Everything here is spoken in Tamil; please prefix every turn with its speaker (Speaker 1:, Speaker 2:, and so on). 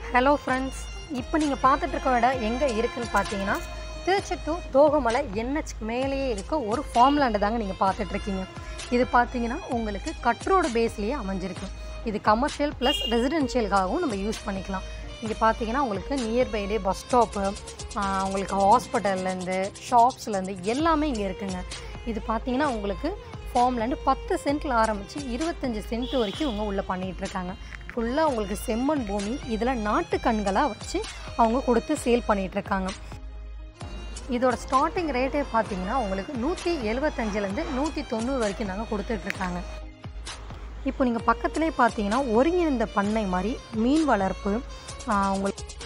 Speaker 1: ஹலோ ஃப்ரெண்ட்ஸ் இப்போ நீங்கள் பார்த்துட்டு இருக்க இடம் எங்கே இருக்குன்னு பார்த்தீங்கன்னா திருச்செத்தூர் தோகமலை என்ஹெச் மேலேயே இருக்க ஒரு ஃபார்ம் லேண்டு தாங்க நீங்கள் பார்த்துட்ருக்கீங்க இது பார்த்தீங்கன்னா உங்களுக்கு கட்ரோடு பேஸ்லேயே அமைஞ்சிருக்கு இது கமர்ஷியல் ப்ளஸ் ரெசிடென்ஷியலுக்காகவும் நம்ம யூஸ் பண்ணிக்கலாம் இங்கே பார்த்தீங்கன்னா உங்களுக்கு நியர்பைலே பஸ் ஸ்டாப்பு உங்களுக்கு ஹாஸ்பிட்டல்லேருந்து ஷாப்ஸ்லேருந்து எல்லாமே இங்கே இருக்குங்க இது பார்த்தீங்கன்னா உங்களுக்கு ஃபார்ம்லேருந்து பத்து சென்ட்டில் ஆரம்பித்து இருபத்தஞ்சி சென்ட் வரைக்கும் இவங்க உள்ளே பண்ணிகிட்டு இருக்காங்க ஃபுல்லாக உங்களுக்கு செம்மண் பூமி இதில் நாட்டு கண்களாக வச்சு அவங்க கொடுத்து சேல் பண்ணிகிட்டு இருக்காங்க இதோட ஸ்டார்டிங் ரேட்டே பார்த்தீங்கன்னா உங்களுக்கு நூற்றி எழுபத்தஞ்சிலேருந்து நூற்றி தொண்ணூறு வரைக்கும் நாங்கள் கொடுத்துட்ருக்காங்க இப்போ நீங்கள் பக்கத்துலேயே பார்த்தீங்கன்னா ஒருங்கிணைந்த பண்ணை மாதிரி மீன் வளர்ப்பு ஆஹ் உங்களுக்கு